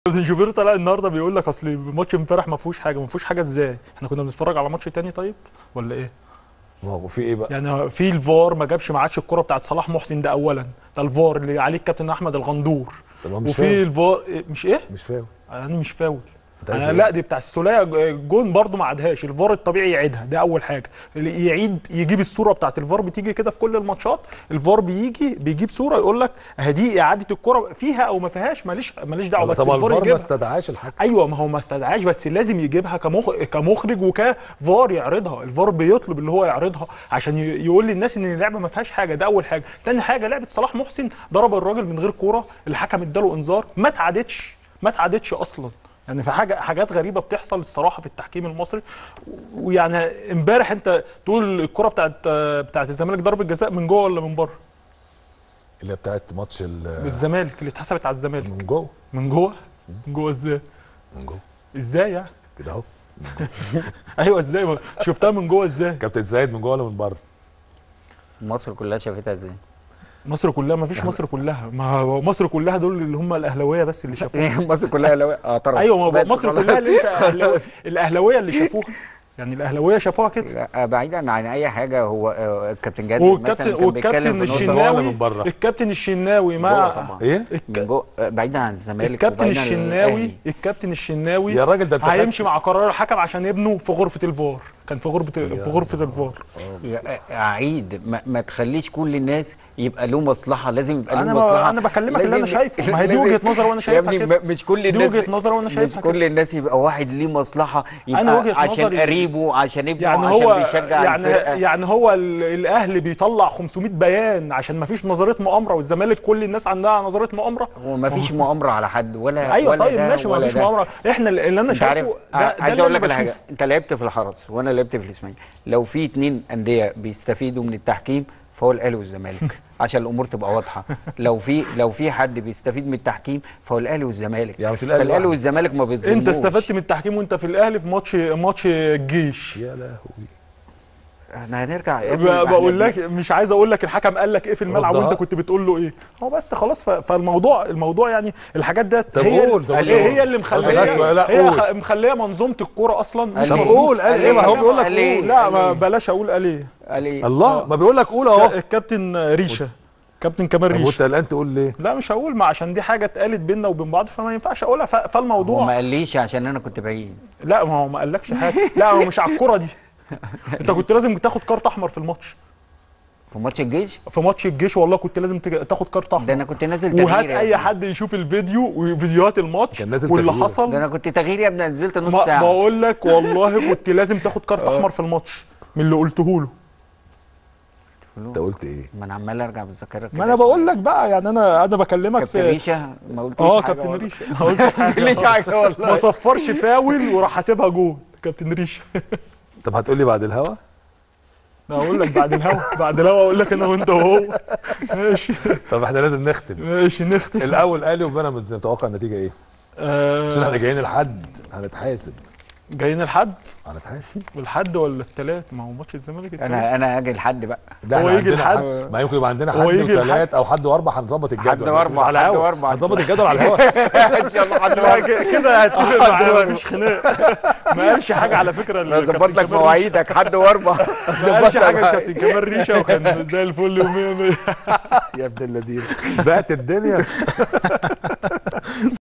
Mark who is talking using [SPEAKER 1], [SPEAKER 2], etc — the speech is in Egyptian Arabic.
[SPEAKER 1] كابتن شوبير طلع النهارده بيقول لك اصل ماتش امبارح ما فيهوش حاجه ما فيهوش حاجه ازاي احنا كنا بنتفرج على ماتش تاني طيب ولا ايه
[SPEAKER 2] ما هو في ايه بقى؟
[SPEAKER 1] يعني في الفار ما جابش ما عادش الكره بتاعت صلاح محسن ده اولا ده الفار اللي عليه الكابتن احمد الغندور
[SPEAKER 2] طب هو مش
[SPEAKER 1] وفي
[SPEAKER 2] فاول
[SPEAKER 1] الفار إيه، مش ايه
[SPEAKER 2] مش فاول
[SPEAKER 1] انا مش فاول
[SPEAKER 2] انت عايز
[SPEAKER 1] انا
[SPEAKER 2] إيه؟
[SPEAKER 1] لا دي بتاع السوليه جون برضو ما عادهاش الفار الطبيعي يعيدها ده اول حاجه اللي يعيد يجيب الصوره بتاعت الفار بتيجي كده في كل الماتشات الفار بيجي بيجيب صوره يقول لك اهي اعاده الكره فيها او ما فيهاش ماليش ماليش دعوه بس
[SPEAKER 2] طب
[SPEAKER 1] الفار
[SPEAKER 2] الفار ما
[SPEAKER 1] يجيبها
[SPEAKER 2] استدعاش الحكم
[SPEAKER 1] ايوه ما هو ما استدعاش بس لازم يجيبها كمخ... كمخرج وكفار يعرضها الفار بيطلب اللي هو يعرضها عشان ي... يقول للناس ان اللعبه ما فيهاش حاجه ده اول حاجه تاني حاجه لعبه صلاح محسن ضرب الراجل من غير كوره الحكم اداله انذار ما اتعادتش ما اتعادتش اصلا يعني في حاجه حاجات غريبه بتحصل الصراحه في التحكيم المصري ويعني امبارح انت تقول الكره بتاعت بتاعت الزمالك ضربه جزاء من جوه ولا من بره
[SPEAKER 2] اللي بتاعت ماتش ال-
[SPEAKER 1] الزمالك اللي اتحسبت على الزمالك
[SPEAKER 2] من جوه
[SPEAKER 1] من جوه من جوه ازاي
[SPEAKER 2] من جوه
[SPEAKER 1] ازاي يعني
[SPEAKER 2] كده اهو
[SPEAKER 1] ايوه ازاي ما- شفتها من جوه ازاي
[SPEAKER 2] كابتن سيد من جوه ولا من بره؟
[SPEAKER 3] مصر كلها شافتها ازاي؟
[SPEAKER 1] مصر كلها ما فيش مصر كلها ما هو مصر كلها دول اللي هم الاهلاويه بس اللي شافوها
[SPEAKER 3] مصر كلها لو... اه طبعا
[SPEAKER 1] ايوه ما هو
[SPEAKER 3] بس
[SPEAKER 1] مصر
[SPEAKER 3] خلاص.
[SPEAKER 1] كلها اللي انت أهلاوي- الاهلاويه اللي شافوها يعني الاهلاويه شافوها كده
[SPEAKER 3] لا، بعيدا عن اي حاجه هو آه، الكابتن جاد مثلا
[SPEAKER 1] والكابتن
[SPEAKER 3] كان بيتكلم
[SPEAKER 1] والكابتن
[SPEAKER 3] في نقطه
[SPEAKER 2] جوه ولا
[SPEAKER 1] الشناوي
[SPEAKER 2] من بره؟
[SPEAKER 1] الكابتن الشناوي
[SPEAKER 3] جوه
[SPEAKER 1] مع
[SPEAKER 3] طبعا
[SPEAKER 2] ايه؟
[SPEAKER 3] من جوه آه، بعيدا عن الزمالك
[SPEAKER 1] الكابتن
[SPEAKER 3] وبعيداً عن
[SPEAKER 1] الشناوي
[SPEAKER 3] الأهلي.
[SPEAKER 1] الكابتن الشناوي
[SPEAKER 2] يا راجل ده انت
[SPEAKER 1] هيمشي مع قرار الحكم عشان ابنه في غرفه الفار كان في غرفه في غرفه الفار
[SPEAKER 3] يا- اعيد ما, ما تخليش كل الناس يبقى له مصلحه لازم يبقى له
[SPEAKER 1] أنا ب-
[SPEAKER 3] مصلحه
[SPEAKER 1] أنا بكلمك اللي أنا
[SPEAKER 3] لازم-
[SPEAKER 1] شايفه. ما هي دي
[SPEAKER 3] لازم-
[SPEAKER 1] وجهة نظر وأنا
[SPEAKER 3] يا
[SPEAKER 1] شايفها
[SPEAKER 3] ابني
[SPEAKER 1] كده.
[SPEAKER 3] م- مش كل
[SPEAKER 1] دي
[SPEAKER 3] الناس
[SPEAKER 1] وجهة نظر وأنا شايفها
[SPEAKER 3] مش كل
[SPEAKER 1] كده.
[SPEAKER 3] الناس يبقى واحد ليه مصلحه يبقى
[SPEAKER 1] أنا وجهة
[SPEAKER 3] عشان
[SPEAKER 1] نظري-
[SPEAKER 3] قريبه عشان ابنه
[SPEAKER 1] يعني
[SPEAKER 3] عشان
[SPEAKER 1] هو
[SPEAKER 3] بيشجع
[SPEAKER 1] يعني
[SPEAKER 3] الفرقه
[SPEAKER 1] يعني هو ال- الاهلي بيطلع 500 بيان عشان ما فيش نظريه مؤامره والزمالك كل الناس عندها نظريه مؤامره
[SPEAKER 3] هو ما فيش مؤامره على حد ولا
[SPEAKER 1] ايوه
[SPEAKER 3] ولا
[SPEAKER 1] طيب
[SPEAKER 3] ده
[SPEAKER 1] ماشي ما
[SPEAKER 3] ولا
[SPEAKER 1] فيش
[SPEAKER 3] ده.
[SPEAKER 1] مؤامره احنا اللي انا
[SPEAKER 3] انت عارف
[SPEAKER 1] شايفه
[SPEAKER 3] ع-
[SPEAKER 1] ده- ده
[SPEAKER 3] عايز
[SPEAKER 1] اللي
[SPEAKER 3] اقول
[SPEAKER 1] أنا
[SPEAKER 3] لك على حاجه
[SPEAKER 1] بشوفه.
[SPEAKER 3] انت لعبت في الحرس وانا لعبت في الاسماعيلي لو في اتنين انديه بيستفيدوا من التحكيم فهو الاهلي والزمالك عشان الامور تبقى واضحه لو في لو في حد بيستفيد من التحكيم فهو الاهلي والزمالك
[SPEAKER 2] يعني مش الأهلي
[SPEAKER 3] فالاهلي
[SPEAKER 2] لوحده.
[SPEAKER 3] والزمالك ما بيتظلموش
[SPEAKER 1] انت استفدت من التحكيم وانت في الاهلي في ماتش ماتش الجيش
[SPEAKER 2] يا لهوي
[SPEAKER 3] احنا هنرجع يا
[SPEAKER 1] ب-
[SPEAKER 3] ابني، ما احنا
[SPEAKER 1] بقول
[SPEAKER 3] بن-
[SPEAKER 1] لك مش عايز اقول لك الحكم قال لك ايه في الملعب
[SPEAKER 2] ردها.
[SPEAKER 1] وانت كنت بتقول له ايه هو بس خلاص ف- فالموضوع الموضوع يعني الحاجات ديت
[SPEAKER 2] طب
[SPEAKER 1] هي
[SPEAKER 2] قول، طب
[SPEAKER 1] هي,
[SPEAKER 2] قول.
[SPEAKER 1] هي اللي
[SPEAKER 2] طب مش عايز
[SPEAKER 1] مخليه
[SPEAKER 2] تقول- لا،
[SPEAKER 1] هي
[SPEAKER 2] قول.
[SPEAKER 1] خ- مخليه منظومه الكوره اصلا مش
[SPEAKER 3] قال
[SPEAKER 2] طب
[SPEAKER 3] ليه؟
[SPEAKER 1] مظبوط.
[SPEAKER 2] قول قال
[SPEAKER 3] قال
[SPEAKER 2] ايه ما هو
[SPEAKER 3] ليه؟
[SPEAKER 2] بيقول لك
[SPEAKER 3] قال ليه؟
[SPEAKER 2] قول
[SPEAKER 1] لا
[SPEAKER 3] قال
[SPEAKER 1] ما
[SPEAKER 3] إيه؟
[SPEAKER 1] بلاش اقول قال ايه
[SPEAKER 3] قال ايه
[SPEAKER 2] الله ما بيقول لك قول اهو
[SPEAKER 1] الكابتن ريشه كابتن كمال
[SPEAKER 2] طب وانت
[SPEAKER 1] ريشه
[SPEAKER 2] قلقان تقول ليه؟
[SPEAKER 1] لا مش هقول ما عشان دي حاجه اتقالت بيننا وبين بعض فما ينفعش اقولها ف-
[SPEAKER 3] هو
[SPEAKER 1] فالموضوع
[SPEAKER 3] ما قاليش عشان انا كنت بعيد
[SPEAKER 1] لا ما هو ما قالكش حاجه لا هو مش على الكوره دي انت كنت لازم تاخد كارت احمر في الماتش
[SPEAKER 3] في ماتش الجيش
[SPEAKER 1] في ماتش الجيش والله كنت لازم تج- تاخد كارت
[SPEAKER 3] ده
[SPEAKER 1] احمر
[SPEAKER 3] انا كنت نازل تغيير
[SPEAKER 1] وهات
[SPEAKER 3] يا
[SPEAKER 1] اي
[SPEAKER 3] ابني.
[SPEAKER 1] حد يشوف الفيديو وفيديوهات الماتش
[SPEAKER 2] كان نازل
[SPEAKER 1] واللي
[SPEAKER 2] تغيير.
[SPEAKER 1] حصل
[SPEAKER 3] ده انا كنت تغيير يا ابني نزلت نص
[SPEAKER 1] ما
[SPEAKER 3] ساعه
[SPEAKER 1] بقول لك والله كنت لازم تاخد كارت احمر في الماتش من اللي قلته له
[SPEAKER 2] انت قلت ايه؟
[SPEAKER 3] ما انا عمال ارجع بالذاكره
[SPEAKER 1] ما انا بقول لك بقى يعني انا انا بكلمك
[SPEAKER 3] كابتن
[SPEAKER 1] في
[SPEAKER 3] ريشه ما قلتليش
[SPEAKER 1] اه
[SPEAKER 3] حاجة
[SPEAKER 1] كابتن
[SPEAKER 3] والله.
[SPEAKER 1] ريشه ما قلتش
[SPEAKER 3] ما قلتليش
[SPEAKER 1] حاجه
[SPEAKER 3] حاجه والله
[SPEAKER 1] ما صفرش فاول وراح حاسبها جول كابتن ريشه
[SPEAKER 2] طب هتقول لي بعد الهوا؟
[SPEAKER 1] لا اقول لك بعد الهوا بعد الهوا اقول لك انا وانت وهو ماشي
[SPEAKER 2] طب احنا لازم نختم
[SPEAKER 1] ماشي نختم
[SPEAKER 2] الاول اهلي وبيراميدز نتوقع النتيجه ايه؟ عشان احنا
[SPEAKER 1] آه
[SPEAKER 2] جايين الحد هنتحاسب
[SPEAKER 1] جايين الحد
[SPEAKER 2] هنتحاسب
[SPEAKER 1] الحد ولا الثلاث ما هو ماتش الزمالك التلات.
[SPEAKER 3] انا انا اجي لحد بقى
[SPEAKER 2] ده
[SPEAKER 1] هو
[SPEAKER 2] احنا
[SPEAKER 1] يجي
[SPEAKER 2] عندنا
[SPEAKER 1] الحد.
[SPEAKER 2] حد ما يمكن يبقى عندنا
[SPEAKER 1] هو
[SPEAKER 2] حد
[SPEAKER 1] يجي
[SPEAKER 2] وثلاث
[SPEAKER 1] الحد.
[SPEAKER 2] او حد واربع هنظبط الجدول
[SPEAKER 3] حد
[SPEAKER 2] بس
[SPEAKER 3] واربع،
[SPEAKER 2] مش على
[SPEAKER 3] حد
[SPEAKER 2] الهوا.
[SPEAKER 3] واربع.
[SPEAKER 2] هنظبط الجدول على الهوا
[SPEAKER 3] ان شاء الله حد
[SPEAKER 1] لا
[SPEAKER 3] واحد.
[SPEAKER 1] ك- كده هتفق معانا مفيش خناق ما قالش حاجه على فكره
[SPEAKER 3] انا
[SPEAKER 1] الكابتن
[SPEAKER 3] ظبط لك
[SPEAKER 1] كمال ريشة.
[SPEAKER 3] مواعيدك حد واربع
[SPEAKER 1] ما قالش حاجه الكابتن كمال ريشه وكان زي الفل ومية مية
[SPEAKER 2] يا ابن الذين بعت الدنيا